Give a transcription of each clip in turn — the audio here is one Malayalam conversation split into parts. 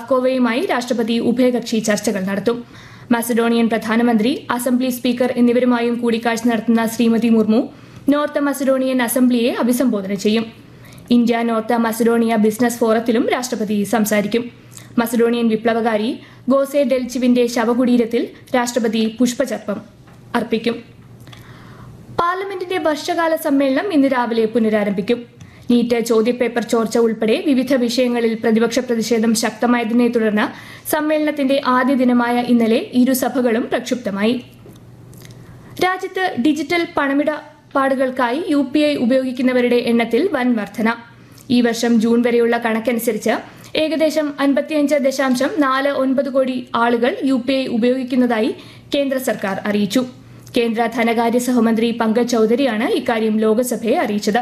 ചാക്കോവയുമായി രാഷ്ട്രപതി ഉഭയകക്ഷി ചർച്ചകൾ നടത്തും മസഡോണിയൻ പ്രധാനമന്ത്രി അസംബ്ലി സ്പീക്കർ എന്നിവരുമായും കൂടിക്കാഴ്ച നടത്തുന്ന ശ്രീമതി മുർമു നോർത്ത് മസഡോണിയൻ അസംബ്ലിയെ അഭിസംബോധന ചെയ്യും ഇന്ത്യ നോർത്ത് മസഡോണിയ ബിസിനസ് ഫോറത്തിലും രാഷ്ട്രപതി സംസാരിക്കും മസഡോണിയൻ വിപ്ലവകാരി ഗോസെ ഡെൽച്ചിവിന്റെ ശവകുടീരത്തിൽ രാഷ്ട്രപതി പുഷ്പചർപ്പം അർപ്പിക്കും പാർലമെന്റിന്റെ വർഷകാല സമ്മേളനം ഇന്ന് രാവിലെ പുനരാരംഭിക്കും നീറ്റ് ചോദ്യപേപ്പർ ചോർച്ച ഉൾപ്പെടെ വിവിധ വിഷയങ്ങളിൽ പ്രതിപക്ഷ പ്രതിഷേധം ശക്തമായതിനെ തുടർന്ന് സമ്മേളനത്തിന്റെ ആദ്യ ദിനമായ ഇന്നലെ ഇരുസഭകളും പ്രക്ഷുബ്ധമായി രാജ്യത്ത് ഡിജിറ്റൽ പണമിടപാടുകൾക്കായി യു പി ഐ ഉപയോഗിക്കുന്നവരുടെ എണ്ണത്തിൽ വൻ വർധന ഈ വർഷം ജൂൺ വരെയുള്ള കണക്കനുസരിച്ച് ഏകദേശം അൻപത്തിയഞ്ച് ദശാംശം നാല് ഒൻപത് കോടി ആളുകൾ യു പി ഐ ഉപയോഗിക്കുന്നതായി കേന്ദ്ര സർക്കാർ അറിയിച്ചു കേന്ദ്ര ധനകാര്യ സഹമന്ത്രി പങ്കജ് ചൌധരിയാണ് ഇക്കാര്യം ലോക്സഭയെ അറിയിച്ചത്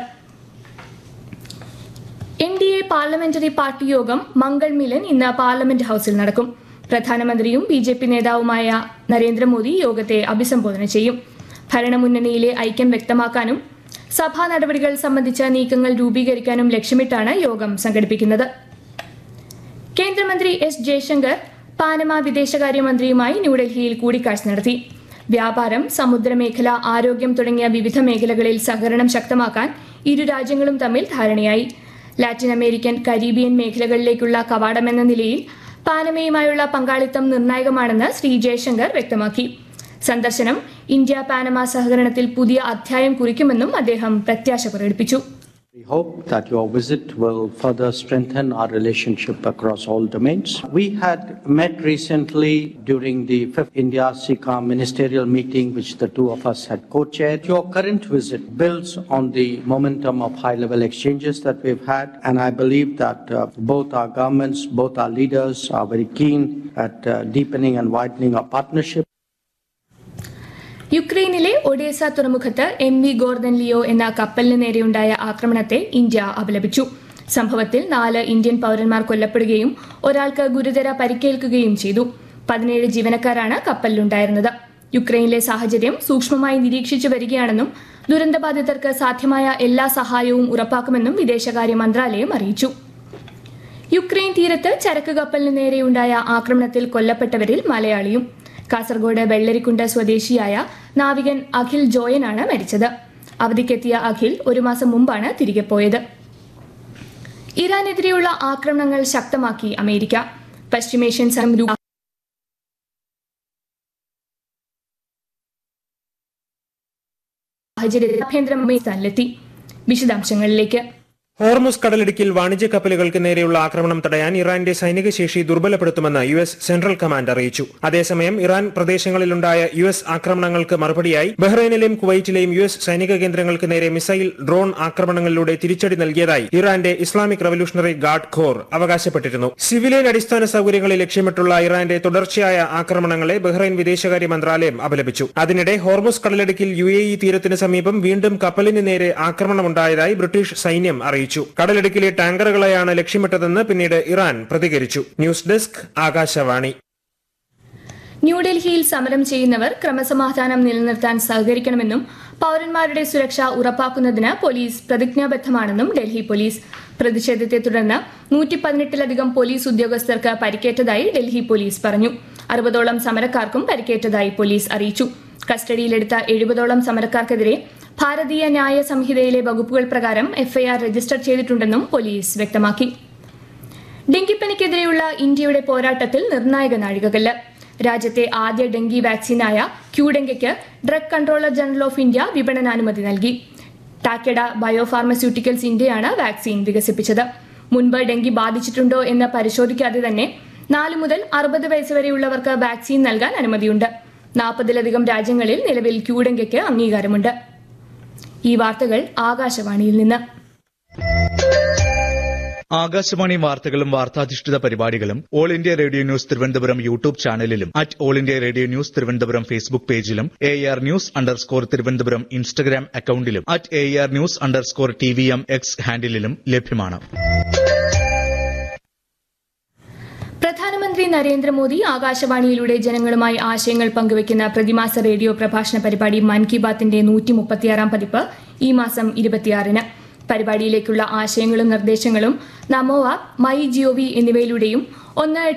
N D A parliamentary party യോഗം മംഗൾ മിലൻ ഇന്ന് പാർലമെന്റ് ഹൌസിൽ നടക്കും പ്രധാനമന്ത്രിയും ബി ജെ പി നേതാവുമായ നരേന്ദ്രമോദി യോഗത്തെ അഭിസംബോധന ചെയ്യും ഭരണമുന്നണിയിലെ ഐക്യം വ്യക്തമാക്കാനും സഭാ നടപടികൾ സംബന്ധിച്ച നീക്കങ്ങൾ രൂപീകരിക്കാനും ലക്ഷ്യമിട്ടാണ് യോഗം സംഘടിപ്പിക്കുന്നത് കേന്ദ്രമന്ത്രി എസ് ജയശങ്കർ പാനമ വിദേശകാര്യമന്ത്രിയുമായി ന്യൂഡൽഹിയിൽ കൂടിക്കാഴ്ച നടത്തി വ്യാപാരം സമുദ്രമേഖല ആരോഗ്യം തുടങ്ങിയ വിവിധ മേഖലകളിൽ സഹകരണം ശക്തമാക്കാൻ ഇരു രാജ്യങ്ങളും തമ്മിൽ ധാരണയായി ലാറ്റിൻ അമേരിക്കൻ കരീബിയൻ മേഖലകളിലേക്കുള്ള കവാടമെന്ന നിലയിൽ പാനമയുമായുള്ള പങ്കാളിത്തം നിർണായകമാണെന്ന് ശ്രീ ജയശങ്കർ വ്യക്തമാക്കി സന്ദർശനം ഇന്ത്യ പാനമ സഹകരണത്തിൽ പുതിയ അധ്യായം കുറിക്കുമെന്നും അദ്ദേഹം പ്രത്യാശ പ്രകടിപ്പിച്ചു We hope that your visit will further strengthen our relationship across all domains. We had met recently during the fifth India SICA ministerial meeting, which the two of us had co-chaired. Your current visit builds on the momentum of high-level exchanges that we've had, and I believe that uh, both our governments, both our leaders are very keen at uh, deepening and widening our partnership. യുക്രൈനിലെ ഒഡേസ തുറമുഖത്ത് എം വി ഗോർദൻ ലിയോ എന്ന കപ്പലിന് നേരെയുണ്ടായ ആക്രമണത്തെ ഇന്ത്യ അപലപിച്ചു സംഭവത്തിൽ നാല് ഇന്ത്യൻ പൌരന്മാർ കൊല്ലപ്പെടുകയും ഒരാൾക്ക് ഗുരുതര പരിക്കേൽക്കുകയും ചെയ്തു പതിനേഴ് ജീവനക്കാരാണ് കപ്പലിലുണ്ടായിരുന്നത് യുക്രൈനിലെ സാഹചര്യം സൂക്ഷ്മമായി നിരീക്ഷിച്ചു വരികയാണെന്നും ദുരന്തബാധിതർക്ക് സാധ്യമായ എല്ലാ സഹായവും ഉറപ്പാക്കുമെന്നും വിദേശകാര്യ മന്ത്രാലയം അറിയിച്ചു യുക്രൈൻ തീരത്ത് ചരക്ക് കപ്പലിന് നേരെയുണ്ടായ ആക്രമണത്തിൽ കൊല്ലപ്പെട്ടവരിൽ മലയാളിയും കാസർഗോഡ് വെള്ളരിക്കുണ്ട് സ്വദേശിയായ നാവികൻ അഖിൽ ജോയനാണ് മരിച്ചത് അവധിക്കെത്തിയ അഖിൽ ഒരു മാസം മുമ്പാണ് തിരികെ പോയത് ഇറാനെതിരെയുള്ള ആക്രമണങ്ങൾ ശക്തമാക്കി അമേരിക്ക പശ്ചിമേഷ്യൻ സംരൂ സാഹചര്യത്തിൽ ആഭ്യന്തരമേസ്ഥാനിലെത്തി വിശദാംശങ്ങളിലേക്ക് ഹോർമുസ് കടലിടുക്കിൽ വാണിജ്യ കപ്പലുകൾക്ക് നേരെയുള്ള ആക്രമണം തടയാൻ ഇറാന്റെ സൈനിക ശേഷി ദുർബലപ്പെടുത്തുമെന്ന് യു എസ് സെൻട്രൽ കമാൻഡ് അറിയിച്ചു അതേസമയം ഇറാൻ പ്രദേശങ്ങളിലുണ്ടായ യു എസ് ആക്രമണങ്ങൾക്ക് മറുപടിയായി ബഹ്റൈനിലെയും കുവൈറ്റിലെയും യു എസ് സൈനിക കേന്ദ്രങ്ങൾക്ക് നേരെ മിസൈൽ ഡ്രോൺ ആക്രമണങ്ങളിലൂടെ തിരിച്ചടി നൽകിയതായി ഇറാന്റെ ഇസ്ലാമിക് റവല്യൂഷണറി ഗാർഡ് ഖോർ അവകാശപ്പെട്ടിരുന്നു സിവിലിയൻ അടിസ്ഥാന സൌകര്യങ്ങളെ ലക്ഷ്യമിട്ടുള്ള ഇറാന്റെ തുടർച്ചയായ ആക്രമണങ്ങളെ ബഹ്റൈൻ വിദേശകാര്യ മന്ത്രാലയം അപലപിച്ചു അതിനിടെ ഹോർമുസ് കടലിടുക്കിൽ യു എ ഇ തീരത്തിന് സമീപം വീണ്ടും കപ്പലിന് നേരെ ആക്രമണമുണ്ടായതായി ബ്രിട്ടീഷ് സൈന്യം അറിയിച്ചു കടലിടുക്കിലെ ടാങ്കറുകളെയാണ് ലക്ഷ്യമിട്ടതെന്ന് പിന്നീട് ഇറാൻ പ്രതികരിച്ചു ന്യൂസ് ഡെസ്ക് ആകാശവാണി ന്യൂഡൽഹിയിൽ സമരം ചെയ്യുന്നവർ ക്രമസമാധാനം നിലനിർത്താൻ സഹകരിക്കണമെന്നും പൌരന്മാരുടെ സുരക്ഷ ഉറപ്പാക്കുന്നതിന് പോലീസ് പ്രതിജ്ഞാബദ്ധമാണെന്നും ഡൽഹി പോലീസ് പ്രതിഷേധത്തെ തുടർന്ന് നൂറ്റി പതിനെട്ടിലധികം പോലീസ് ഉദ്യോഗസ്ഥർക്ക് പരിക്കേറ്റതായി ഡൽഹി പോലീസ് പറഞ്ഞു അറുപതോളം സമരക്കാർക്കും പരിക്കേറ്റതായി പോലീസ് അറിയിച്ചു കസ്റ്റഡിയിലെടുത്ത എഴുപതോളം സമരക്കാർക്കെതിരെ ഭാരതീയ ന്യായ സംഹിതയിലെ വകുപ്പുകൾ പ്രകാരം എഫ്ഐആർ രജിസ്റ്റർ ചെയ്തിട്ടുണ്ടെന്നും പോലീസ് വ്യക്തമാക്കി ഡെങ്കിപ്പനിക്കെതിരെയുള്ള ഇന്ത്യയുടെ പോരാട്ടത്തിൽ നിർണായക നാഴികകല്ല് രാജ്യത്തെ ആദ്യ ഡെങ്കി വാക്സിനായ ക്യൂഡെങ്കയ്ക്ക് Drug Controller General of India വിപണനാനുമതി നൽകി ടാക്കഡ ബയോഫാർമസ്യൂട്ടിക്കൽസ് ഇന്ത്യയാണ് വാക്സിൻ വികസിപ്പിച്ചത് മുൻപ് ഡെങ്കി ബാധിച്ചിട്ടുണ്ടോ എന്ന് പരിശോധിക്കാതെ തന്നെ നാല് മുതൽ അറുപത് വയസ്സ് വരെയുള്ളവർക്ക് വാക്സിൻ നൽകാൻ അനുമതിയുണ്ട് നാൽപ്പതിലധികം രാജ്യങ്ങളിൽ നിലവിൽ ക്യൂഡെങ്കയ്ക്ക് അംഗീകാരമുണ്ട് ഈ വാർത്തകൾ ആകാശവാണിയിൽ നിന്ന് ആകാശവാണി വാർത്തകളും വാർത്താധിഷ്ഠിത പരിപാടികളും All India Radio News Thiruvananthapuram YouTube ചാനലിലും at All India Radio News Thiruvananthapuram Facebook പേജിലും A R news underscore Thiruvananthapuram Instagram അക്കൌണ്ടിലും at A R news underscore T V M X ഹാൻഡിലും ലഭ്യമാണ് പ്രധാനമന്ത്രി നരേന്ദ്രമോദി ആകാശവാണിയിലൂടെ ജനങ്ങളുമായി ആശയങ്ങൾ പങ്കുവയ്ക്കുന്ന പ്രതിമാസ റേഡിയോ പ്രഭാഷണ പരിപാടി മൻ കി ബാത്തിന്റെ നൂറ്റി മുപ്പത്തിയാറാം പതിപ്പ് ഈ മാസം ഇരുപത്തിയാറിന് പരിപാടിയിലേക്കുള്ള ആശയങ്ങളും നിർദ്ദേശങ്ങളും നമോ ആപ്പ് മൈ ജിഒവി എന്നിവയിലൂടെയും ഒന്ന്